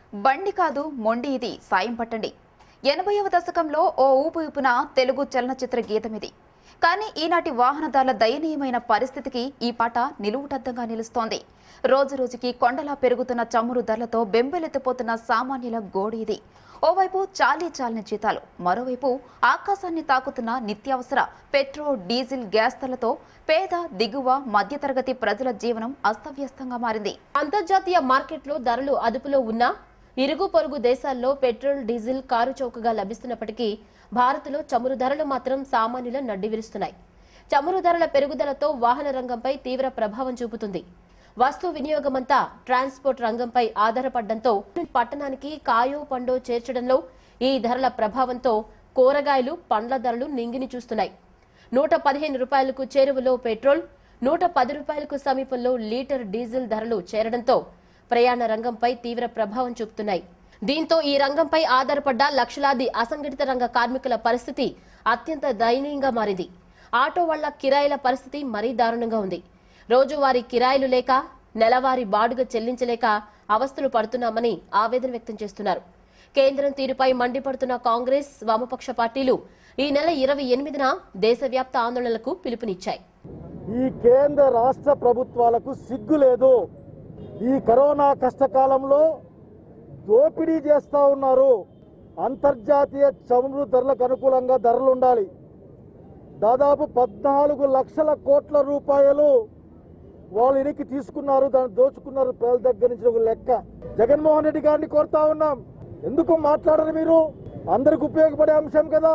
బండి కాదు మొండి ఇది సాయం పట్టండి ఎనభైవ దశకంలో ఓ ఊపు ఊపున తెలుగు చలనచిత్ర గీతం ఇది కానీ ఈనాటి వాహనదారుల దయనీయమైన పరిస్థితికి ఈ పాట నిలువుటద్దంగా నిలుస్తోంది రోజు రోజుకి కొండలా పెరుగుతున్న చమురు ధరలతో బెంబెలెత్తిపోతున్న సామాన్యుల గోడి ఇది ఓవైపు చాలీ చాలని జీతాలు మరోవైపు ఆకాశాన్ని తాకుతున్న నిత్యావసర పెట్రోల్ డీజిల్ గ్యాస్ ధరలతో పేద దిగువ మధ్యతరగతి ప్రజల జీవనం అస్తవ్యస్తంగా మారింది అంతర్జాతీయ మార్కెట్లో ధరలు అదుపులో ఉన్నా ఇరుగు పొరుగు దేశాల్లో పెట్రోల్ డీజిల్ కారు చౌకగా లభిస్తున్నప్పటికీ భారత్లో చమురు ధరలు మాత్రం సామాన్యుల నడ్డి విరుస్తున్నాయి చమురు ధరల పెరుగుదలతో వాహన రంగంపై తీవ్ర ప్రభావం చూపుతుంది వస్తు వినియోగమంతా ట్రాన్స్పోర్ట్ రంగంపై ఆధారపడడంతో పట్టణానికి కాయో పండో చేర్చడంలో ఈ ధరల ప్రభావంతో కూరగాయలు పండ్ల ధరలు నింగిని చూస్తున్నాయి నూట పదిహేను రూపాయలకు చేరువలో పెట్రోల్ నూట పది రూపాయలకు సమీపంలో లీటర్ డీజిల్ ధరలు చేరడంతో ప్రయాణ రంగంపై తీవ్ర ప్రభావం చూపుతున్నాయి దీంతో ఈ రంగంపై ఆధారపడ్డ లక్షలాది అసంఘటిత రంగ కార్మికుల పరిస్థితి అత్యంత దయనీయంగా మారింది ఆటో వాళ్ల కిరాయిల పరిస్థితి మరీ దారుణంగా ఉంది రోజువారీ కిరాయిలు లేక నెలవారీ బాడుగ చెల్లించలేక అవస్థలు పడుతున్నామని ఆవేదన వ్యక్తం చేస్తున్నారు కేంద్రం తీరుపై మండిపడుతున్న కాంగ్రెస్ వామపక్ష పార్టీలు ఈ నెల ఇరవై ఎనిమిదిన దేశవ్యాప్త ఆందోళనలకు పిలుపునిచ్చాయి ఈ కేంద్ర రాష్ట్ర ప్రభుత్వాలకు సిగ్గు లేదు ఈ కరోనా కష్టకాలంలో దోపిడీ చేస్తూ ఉన్నారు అంతర్జాతీయ చమురు ధరలకు అనుకూలంగా ధరలు ఉండాలి దాదాపు పద్నాలుగు లక్షల కోట్ల రూపాయలు వాళ్ళు ఇనికి తీసుకున్నారు దాన్ని దోచుకున్నారు ప్రజల దగ్గర నుంచి ఒక లెక్క జగన్మోహన్ రెడ్డి గారిని కోరుతా ఉన్నాం ఎందుకు మాట్లాడరు మీరు అందరికి ఉపయోగపడే అంశం కదా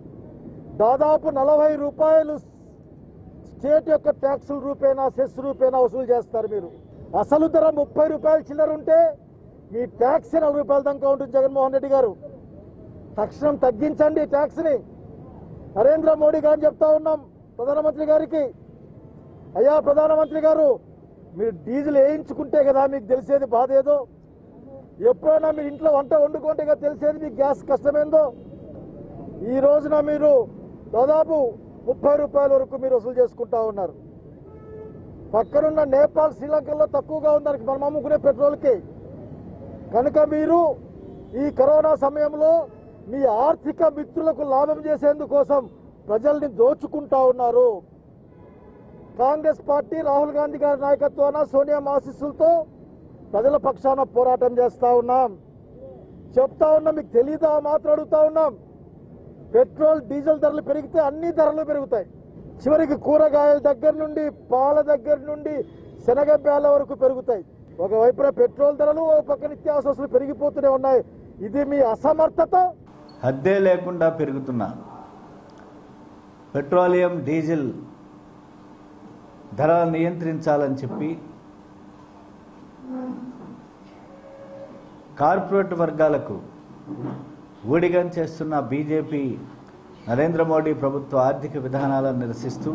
దాదాపు నలభై రూపాయలు స్టేట్ యొక్క ట్యాక్సుల రూపేనా సెస్ రూపేనా వసూలు చేస్తారు మీరు అసలు ధర ముప్పై రూపాయలు చిల్లర ఉంటే మీ ట్యాక్స్ నలభై రూపాయల దాకా ఉంటుంది జగన్మోహన్ రెడ్డి గారు తక్షణం తగ్గించండి ట్యాక్స్ని నరేంద్ర మోడీ గారిని చెప్తా ఉన్నాం ప్రధానమంత్రి గారికి అయ్యా ప్రధానమంత్రి గారు మీరు డీజిల్ వేయించుకుంటే కదా మీకు తెలిసేది బాధ ఏదో ఎప్పుడైనా మీరు ఇంట్లో వంట వండుకుంటే కదా తెలిసేది మీకు గ్యాస్ కష్టమేందో ఈ రోజున మీరు దాదాపు ముప్పై రూపాయల వరకు మీరు వసూలు చేసుకుంటా ఉన్నారు పక్కనున్న నేపాల్ శ్రీలంకలో తక్కువగా ఉంది దానికి మనం అమ్ముకునే పెట్రోల్కి కనుక మీరు ఈ కరోనా సమయంలో మీ ఆర్థిక మిత్రులకు లాభం చేసేందుకోసం ప్రజల్ని దోచుకుంటా ఉన్నారు కాంగ్రెస్ పార్టీ రాహుల్ గాంధీ గారి నాయకత్వాన సోనియా ఆశీస్సులతో ప్రజల పక్షాన పోరాటం చేస్తా ఉన్నాం చెప్తా ఉన్నాం మీకు తెలీదా మాత్రం అడుగుతా ఉన్నాం పెట్రోల్ డీజిల్ ధరలు పెరిగితే అన్ని ధరలు పెరుగుతాయి చివరికి కూరగాయల దగ్గర నుండి పాల దగ్గర నుండి శనగ బేల వరకు పెరుగుతాయి ఒకవైపున పెట్రోల్ ధరలు ఒక పక్క నిత్యావసరాలు పెరిగిపోతూనే ఉన్నాయి ఇది మీ అసమర్థత హద్దే లేకుండా పెరుగుతున్న పెట్రోలియం డీజిల్ ధరలు నియంత్రించాలని చెప్పి కార్పొరేట్ వర్గాలకు ఊడిగం చేస్తున్న బీజేపీ నరేంద్ర మోడీ ప్రభుత్వ ఆర్థిక విధానాలను నిరసిస్తూ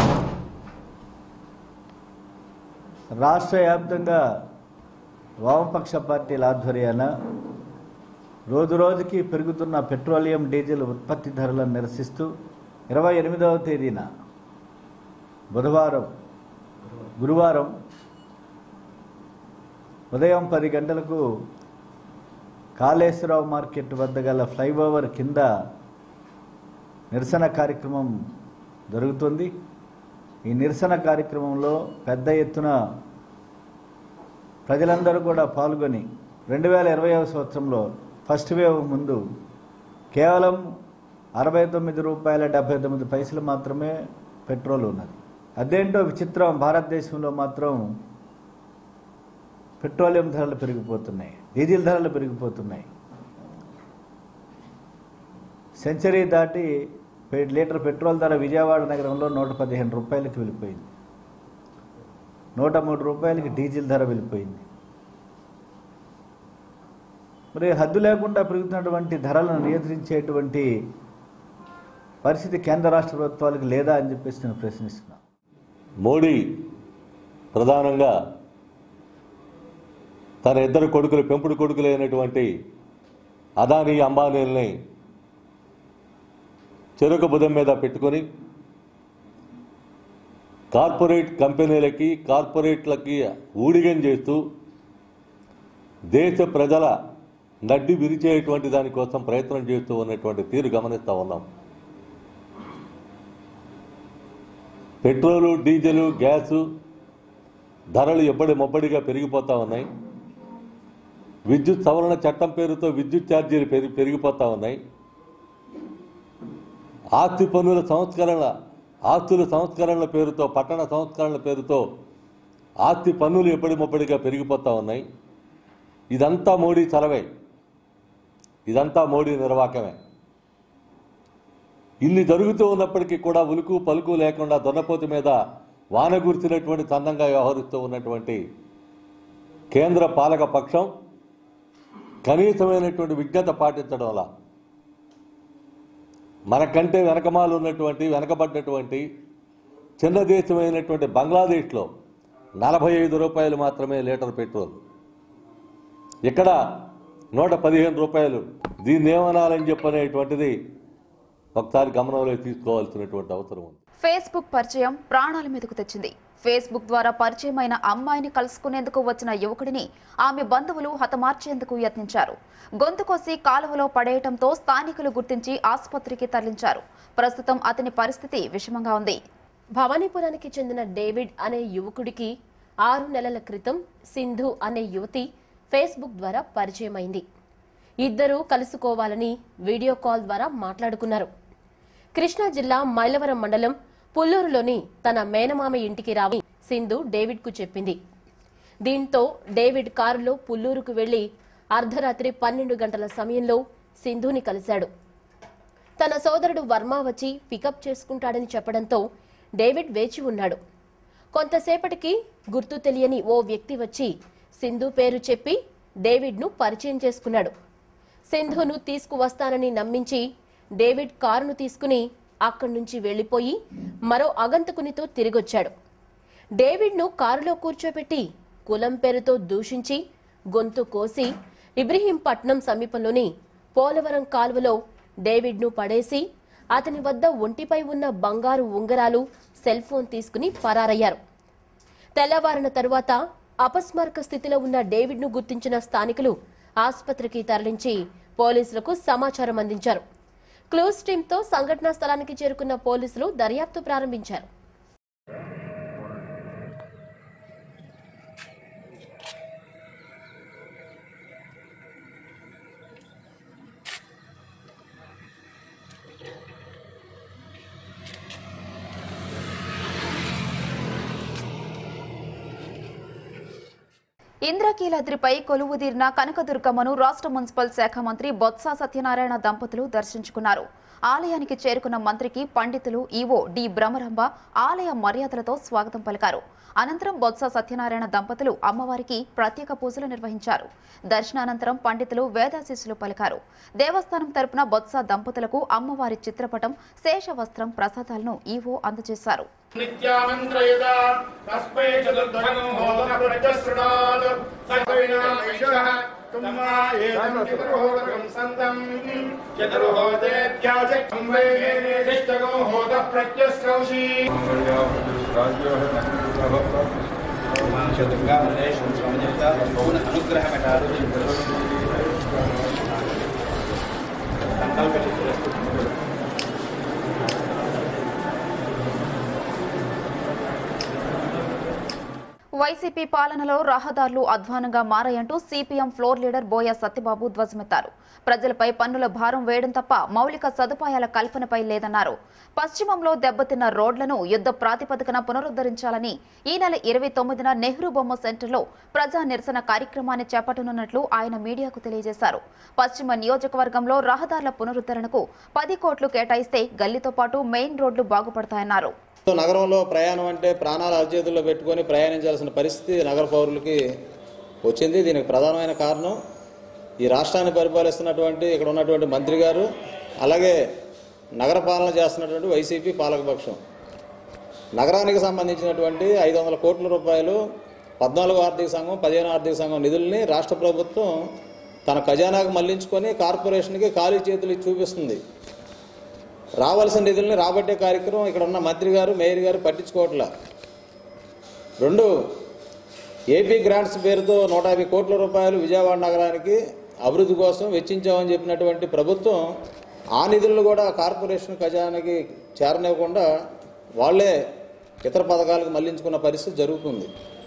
రాష్ట్ర వ్యాప్తంగా వామపక్ష పార్టీల ఆధ్వర్యాన రోజు రోజుకి పెరుగుతున్న పెట్రోలియం డీజిల్ ఉత్పత్తి ధరలను నిరసిస్తూ ఇరవై ఎనిమిదవ తేదీన బుధవారం గురువారం ఉదయం పది గంటలకు కాళేశ్వరరావు మార్కెట్ వద్ద గల ఫ్లైఓవర్ కింద నిరసన కార్యక్రమం జరుగుతుంది ఈ నిరసన కార్యక్రమంలో పెద్ద ఎత్తున ప్రజలందరూ కూడా పాల్గొని రెండు వేల ఇరవైవ సంవత్సరంలో ఫస్ట్ వేవ్ ముందు కేవలం అరవై తొమ్మిది రూపాయల డెబ్బై తొమ్మిది పైసలు మాత్రమే పెట్రోల్ ఉన్నది అదేంటో విచిత్రం భారతదేశంలో మాత్రం పెట్రోలియం ధరలు పెరిగిపోతున్నాయి డీజిల్ ధరలు పెరిగిపోతున్నాయి సెంచరీ దాటి పె- లీటర్ పెట్రోల్ ధర విజయవాడ నగరంలో నూట పదిహేను రూపాయలకి వెళ్ళిపోయింది నూట మూడు రూపాయలకి డీజిల్ ధర వెళ్ళిపోయింది మరి హద్దు లేకుండా పెరుగుతున్నటువంటి ధరలను నియంత్రించేటువంటి పరిస్థితి కేంద్ర రాష్ట్ర ప్రభుత్వాలకు లేదా అని చెప్పేసి నేను ప్రశ్నిస్తున్నాను మోడీ ప్రధానంగా తన ఇద్దరు కొడుకులు పెంపుడు కొడుకులైనటువంటి అదానీ అంబానీల్ని చెరుకు బుధం మీద పెట్టుకొని కార్పొరేట్ కంపెనీలకి కార్పొరేట్లకి ఊడిగం చేస్తూ దేశ ప్రజల నడ్డి విరిచేటువంటి దానికోసం ప్రయత్నం చేస్తూ ఉన్నటువంటి తీరు గమనిస్తూ ఉన్నాం పెట్రోలు డీజిల్ గ్యాసు ధరలు ఎప్పటి మొబ్బడిగా పెరిగిపోతా ఉన్నాయి విద్యుత్ సవరణ చట్టం పేరుతో విద్యుత్ ఛార్జీలు పెరిగి పెరిగిపోతా ఉన్నాయి ఆస్తి పన్నుల సంస్కరణ ఆస్తుల సంస్కరణల పేరుతో పట్టణ సంస్కరణల పేరుతో ఆస్తి పన్నులు ఎప్పటి మొప్పటిగా పెరిగిపోతా ఉన్నాయి ఇదంతా మోడీ చలవే ఇదంతా మోడీ నిర్వాకమే ఇన్ని జరుగుతూ ఉన్నప్పటికీ కూడా ఉలుకు పలుకు లేకుండా దొన్నపోతు మీద వాన గుర్చినటువంటి చందంగా వ్యవహరిస్తూ ఉన్నటువంటి కేంద్ర పాలక పక్షం కనీసమైనటువంటి విజ్ఞత పాటించడం వల్ల మనకంటే వెనకమాలు ఉన్నటువంటి వెనకబడ్డటువంటి చిన్న దేశమైనటువంటి బంగ్లాదేశ్లో నలభై ఐదు రూపాయలు మాత్రమే లీటర్ పెట్రోల్ ఇక్కడ నూట పదిహేను రూపాయలు దీన్ని ఏమనాలని చెప్పనేటువంటిది ఒకసారి గమనంలో తీసుకోవాల్సినటువంటి అవసరం ఉంది ఫేస్బుక్ పరిచయం ప్రాణాల మీదకు తెచ్చింది ఫేస్బుక్ ద్వారా పరిచయమైన అమ్మాయిని కలుసుకునేందుకు వచ్చిన యువకుడిని ఆమె బంధువులు హతమార్చేందుకు యత్నించారు గొంతు కోసి కాలువలో పడేయటంతో స్థానికులు గుర్తించి ఆసుపత్రికి తరలించారు ప్రస్తుతం అతని పరిస్థితి విషమంగా ఉంది భవానీపురానికి చెందిన డేవిడ్ అనే యువకుడికి ఆరు నెలల క్రితం సింధు అనే యువతి ఫేస్బుక్ ద్వారా పరిచయమైంది ఇద్దరూ కలుసుకోవాలని వీడియో కాల్ ద్వారా మాట్లాడుకున్నారు కృష్ణా జిల్లా మైలవరం మండలం పుల్లూరులోని తన మేనమామ ఇంటికి రావి సింధు డేవిడ్కు చెప్పింది దీంతో డేవిడ్ కారులో పుల్లూరుకు వెళ్లి అర్ధరాత్రి పన్నెండు గంటల సమయంలో సింధుని కలిశాడు తన సోదరుడు వర్మ వచ్చి పికప్ చేసుకుంటాడని చెప్పడంతో డేవిడ్ వేచి ఉన్నాడు కొంతసేపటికి గుర్తు తెలియని ఓ వ్యక్తి వచ్చి సింధు పేరు చెప్పి డేవిడ్ను పరిచయం చేసుకున్నాడు సింధును తీసుకువస్తానని నమ్మించి డేవిడ్ కారును తీసుకుని అక్కడి నుంచి వెళ్లిపోయి మరో అగంతకునితో తిరిగొచ్చాడు డేవిడ్ను కారులో కూర్చోబెట్టి కులం పేరుతో దూషించి గొంతు కోసి ఇబ్రహీంపట్నం సమీపంలోని పోలవరం కాలువలో డేవిడ్ను పడేసి అతని వద్ద ఒంటిపై ఉన్న బంగారు ఉంగరాలు సెల్ ఫోన్ తీసుకుని పరారయ్యారు తెల్లవారిన తరువాత అపస్మారక స్థితిలో ఉన్న డేవిడ్ను గుర్తించిన స్థానికులు ఆసుపత్రికి తరలించి పోలీసులకు సమాచారం అందించారు క్లూస్ టీంతో సంఘటనా స్థలానికి చేరుకున్న పోలీసులు దర్యాప్తు ప్రారంభించారు ఇంద్రకీలాద్రిపై కొలువుదీరిన కనకదుర్గమ్మను రాష్ట్ర మున్సిపల్ శాఖ మంత్రి బొత్స సత్యనారాయణ దంపతులు దర్శించుకున్నారు ఆలయానికి చేరుకున్న మంత్రికి పండితులు ఈవో డి భ్రమరంబ ఆలయ మర్యాదలతో స్వాగతం పలికారు అనంతరం బొత్స సత్యనారాయణ దంపతులు అమ్మవారికి ప్రత్యేక పూజలు నిర్వహించారు దర్శనానంతరం పండితులు వేదాశీస్సులు పలికారు దేవస్థానం తరపున బొత్స దంపతులకు అమ్మవారి చిత్రపటం శేష వస్త్రం ప్రసాదాలను ఈవో అందజేశారు నిత్యామంత్రయుత తస్మై చతుర్ధనం హోత ప్రజసృణాత్ సవినామైషః తుమ్మా ఏతం చతుర్హోతకం సంతం చతుర్హోతేత్యాచకం వై నిష్టగో హోత ప్రత్యస్రౌషి వైసీపీ పాలనలో రహదారులు అధ్వానంగా మారాయంటూ CPM floor leader Boya Satyababu ధ్వజమెత్తారు ప్రజలపై పన్నుల భారం వేయడం తప్ప మౌలిక సదుపాయాల కల్పనపై లేదన్నారు పశ్చిమంలో దెబ్బతిన్న రోడ్లను యుద్ధ ప్రాతిపదికన పునరుద్ధరించాలని ఈ నెల ఇరవై తొమ్మిదిన నెహ్రూ బొమ్మ సెంటర్లో ప్రజా నిరసన కార్యక్రమాన్ని చేపట్టనున్నట్లు ఆయన మీడియాకు తెలియజేశారు పశ్చిమ నియోజకవర్గంలో రహదారుల పునరుద్ధరణకు పది కోట్లు కేటాయిస్తే గల్లీతో పాటు మెయిన్ రోడ్లు బాగుపడతాయన్నారు నగరంలో ప్రయాణం అంటే ప్రాణాల అరచేతుల్లో పెట్టుకొని ప్రయాణించాల్సిన పరిస్థితి నగర పౌరులకి వచ్చింది దీనికి ప్రధానమైన కారణం ఈ రాష్ట్రాన్ని పరిపాలిస్తున్నటువంటి ఇక్కడ ఉన్నటువంటి మంత్రి గారు అలాగే నగర పాలన చేస్తున్నటువంటి వైసీపీ పాలకపక్షం నగరానికి సంబంధించినటువంటి ఐదు వందల కోట్ల రూపాయలు పద్నాలుగు ఆర్థిక సంఘం పదిహేను ఆర్థిక సంఘం నిధుల్ని రాష్ట్ర ప్రభుత్వం తన ఖజానాకు మళ్లించుకొని కార్పొరేషన్కి ఖాళీ చేతులు ఇచ్చి చూపిస్తుంది రావాల్సిన నిధుల్ని రాబట్టే కార్యక్రమం ఇక్కడ ఉన్న మంత్రి గారు మేయర్ గారు పట్టించుకోవట్లా రెండు ఏపీ గ్రాంట్స్ పేరుతో నూట యాభై కోట్ల రూపాయలు విజయవాడ నగరానికి అభివృద్ధి కోసం వెచ్చించామని చెప్పినటువంటి ప్రభుత్వం ఆ నిధులను కూడా కార్పొరేషన్ ఖజానాకి చేరనివ్వకుండా వాళ్ళే ఇతర పథకాలకు మళ్లించుకున్న పరిస్థితి జరుగుతుంది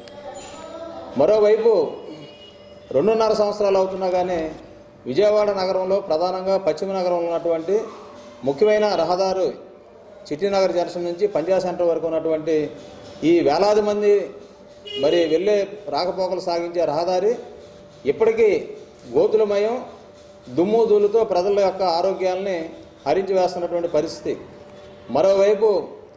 మరోవైపు రెండున్నర సంవత్సరాలు అవుతున్నా కానీ విజయవాడ నగరంలో ప్రధానంగా పశ్చిమ నగరంలో ఉన్నటువంటి ముఖ్యమైన రహదారు చిట్టినగర్ జంక్షన్ నుంచి పంజా సెంటర్ వరకు ఉన్నటువంటి ఈ వేలాది మంది మరి వెళ్ళే రాకపోకలు సాగించే రహదారి ఇప్పటికీ గోతులమయం దుమ్ము ధూళితో ప్రజల యొక్క ఆరోగ్యాల్ని హరించి వేస్తున్నటువంటి పరిస్థితి మరోవైపు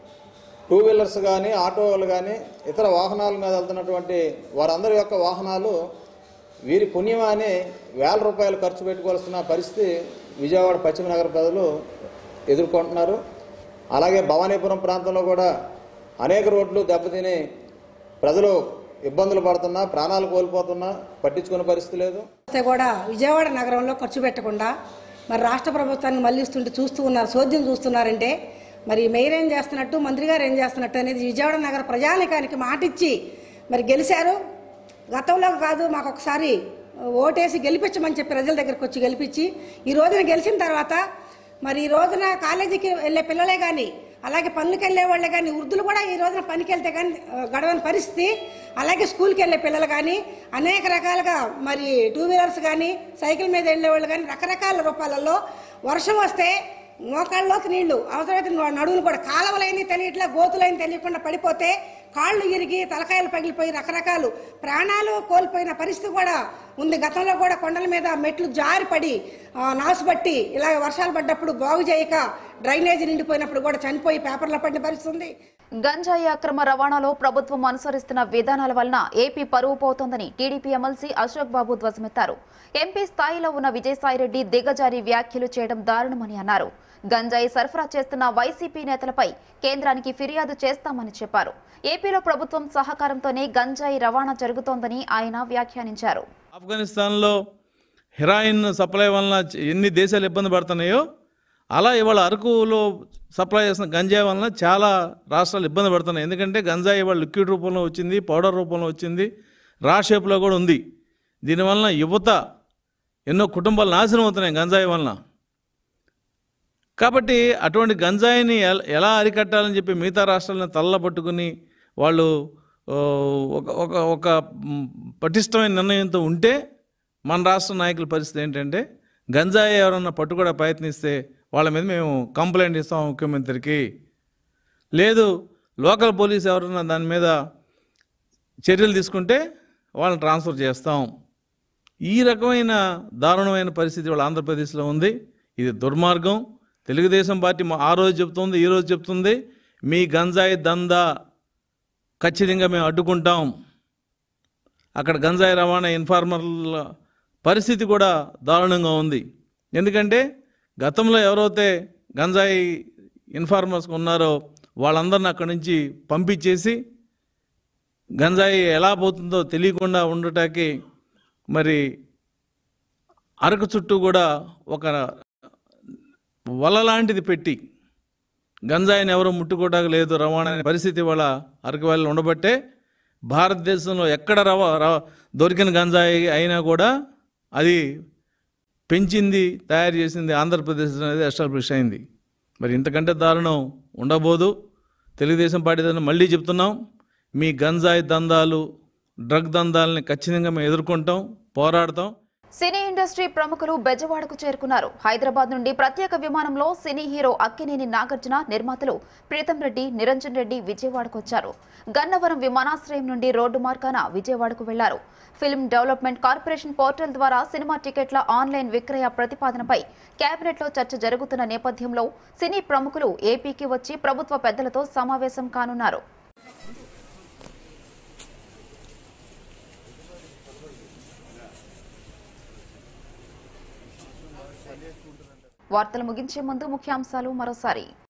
టూ వీలర్స్ కానీ ఆటోలు కానీ ఇతర వాహనాల మీద వెళ్తున్నటువంటి వారందరి యొక్క వాహనాలు వీరి పుణ్యం అని వేల రూపాయలు ఖర్చు పెట్టుకోవాల్సిన పరిస్థితి విజయవాడ పశ్చిమ నగర ప్రజలు ఎదుర్కొంటున్నారు అలాగే భవానీపురం ప్రాంతంలో కూడా అనేక రోడ్లు దెబ్బతిని ప్రజలు ఇబ్బందులు పడుతున్నా ప్రాణాలు కోల్పోతున్నా పట్టించుకునే పరిస్థితి లేదు వస్తే కూడా విజయవాడ నగరంలో ఖర్చు పెట్టకుండా మరి రాష్ట్ర ప్రభుత్వాన్ని మళ్ళిస్తుంటే చూస్తూ ఉన్నారు చోద్యం చూస్తున్నారంటే మరి మేయర్ ఏం చేస్తున్నట్టు మంత్రి గారు ఏం చేస్తున్నట్టు అనేది విజయవాడ నగర ప్రజానికానికి మాటిచ్చి మరి గెలిచారు గతంలో కాదు మాకు ఒకసారి ఓటేసి గెలిపించమని చెప్పి ప్రజల దగ్గరకు వచ్చి గెలిపించి ఈ రోజున గెలిచిన తర్వాత మరి ఈ రోజున కాలేజీకి వెళ్ళే పిల్లలే కానీ అలాగే పనులకు వెళ్ళే వాళ్ళే కానీ వృద్ధులు కూడా ఈ రోజున పనికి వెళ్తే కానీ ఆ, గడవని పరిస్థితి అలాగే స్కూల్కి వెళ్ళే పిల్లలు కానీ అనేక రకాలుగా మరి టూ వీలర్స్ కానీ సైకిల్ మీద వెళ్ళే వాళ్ళు కానీ రకరకాల రూపాలలో వర్షం వస్తే మోకాళ్ళలోకి నీళ్లు అవసరమైతే న- నడువులు కూడా కాలువలైన తెలియట్లా గోతులైన తెలియకుండా పడిపోతే కాళ్ళు ఇరిగి తలకాయలు పగిలిపోయి రకరకాలు ప్రాణాలు కోల్పోయిన పరిస్థితి కూడా ఉంది గతంలో కూడా కొండల మీద మెట్లు జారిపడి ఆ, నాసుబట్టి ఇలా వర్షాలు పడ్డప్పుడు బాగు చేయక డ్రైనేజీ నిండిపోయినప్పుడు కూడా చనిపోయి పేపర్లో పడిన పరిస్థితి ఉంది గంజాయి అక్రమ రవాణాలో ప్రభుత్వం అనుసరిస్తున్న విధానాల వలన ఏపీ పరువు పోతోందని టీడీపీ ఎమ్మెల్సీ అశోక్ బాబు ధ్వజమెత్తారు ఎంపీ స్థాయిలో ఉన్న విజయసాయిరెడ్డి దిగజారి వ్యాఖ్యలు చేయడం దారుణమని అన్నారు గంజాయి సరఫరా చేస్తున్న వైసీపీ నేతలపై కేంద్రానికి ఫిర్యాదు చేస్తామని చెప్పారు ఏపీలో ప్రభుత్వం సహకారంతోనే గంజాయి రవాణా జరుగుతోందని ఆయన వ్యాఖ్యానించారు ఆఫ్ఘనిస్తాన్లో హెరాయిన్ సప్లై వలన చ- ఎన్ని దేశాలు ఇబ్బంది పడుతున్నాయో అలా ఇవాళ అరకులో సప్లై చేసిన గంజాయి వలన చాలా రాష్ట్రాలు ఇబ్బంది పడుతున్నాయి ఎందుకంటే గంజాయి ఇవాళ లిక్విడ్ రూపంలో వచ్చింది పౌడర్ రూపంలో వచ్చింది రా షేప్లో కూడా ఉంది దీనివలన యువత ఎన్నో కుటుంబాలు నాశనం అవుతున్నాయి గంజాయి వలన కాబట్టి అటువంటి గంజాయిని ఎల- ఎలా అరికట్టాలని చెప్పి మిగతా రాష్ట్రాలను తల్ల పట్టుకుని వాళ్ళు ఓ, ఒక ఒక ఒక మ్, పటిష్టమైన నిర్ణయంతో ఉంటే మన రాష్ట్ర నాయకుల పరిస్థితి ఏంటంటే గంజాయి ఎవరన్నా పట్టుకోవడం ప్రయత్నిస్తే వాళ్ళ మీద మేము కంప్లైంట్ ఇస్తాం ముఖ్యమంత్రికి లేదు లోకల్ పోలీస్ ఎవరన్నా దాని మీద చర్యలు తీసుకుంటే వాళ్ళని ట్రాన్స్ఫర్ చేస్తాం ఈ రకమైన దారుణమైన పరిస్థితి వాళ్ళ ఆంధ్రప్రదేశ్లో ఉంది ఇది దుర్మార్గం తెలుగుదేశం పార్టీ మా- ఆ రోజు చెప్తుంది ఈ రోజు చెప్తుంది మీ గంజాయి దందా ఖచ్చితంగా మేము అడ్డుకుంటాం అక్కడ గంజాయి రవాణా ఇన్ఫార్మర్ల పరిస్థితి కూడా దారుణంగా ఉంది ఎందుకంటే గతంలో ఎవరైతే గంజాయి ఇన్ఫార్మర్స్ ఉన్నారో వాళ్ళందరిని అక్కడి నుంచి పంపించేసి గంజాయి ఎలా పోతుందో తెలియకుండా ఉండటానికి మరి అరకు చుట్టూ కూడా ఒక వల లాంటిది పెట్టి గంజాయిని ఎవరు ముట్టుకోవడానికి లేదు రవాణా అనే పరిస్థితి వాళ్ళ అరకు వాళ్ళు ఉండబట్టే భారతదేశంలో ఎక్కడ రవ రవ- దొరికిన గంజాయి అయినా కూడా అది పెంచింది తయారు చేసింది ఆంధ్రప్రదేశ్ అనేది ఎస్టాబ్లిష్ అయింది మరి ఇంతకంటే దారుణం ఉండబోదు తెలుగుదేశం పార్టీ తరఫున మళ్ళీ చెప్తున్నాం మీ గంజాయి దందాలు డ్రగ్ దందాలని ఖచ్చితంగా మేము ఎదుర్కొంటాం పోరాడతాం సినీ ఇండస్ట్రీ ప్రముఖులు బెజవాడకు చేరుకున్నారు హైదరాబాద్ నుండి ప్రత్యేక విమానంలో సినీ హీరో అక్కినేని నాగార్జున నిర్మాతలు ప్రీతం రెడ్డి నిరంజన్ రెడ్డి విజయవాడకు వచ్చారు గన్నవరం విమానాశ్రయం నుండి రోడ్డు మార్గాన విజయవాడకు వెళ్లారు ఫిల్మ్ డెవలప్మెంట్ కార్పొరేషన్ పోర్టల్ ద్వారా సినిమా టికెట్ల ఆన్లైన్ విక్రయ ప్రతిపాదనపై కేబినెట్లో చర్చ జరుగుతున్న నేపథ్యంలో సినీ ప్రముఖులు ఏపీకి వచ్చి ప్రభుత్వ పెద్దలతో సమావేశం కానున్నారు వార్తలు ముగించే ముందు ముఖ్యాంశాలు మరోసారి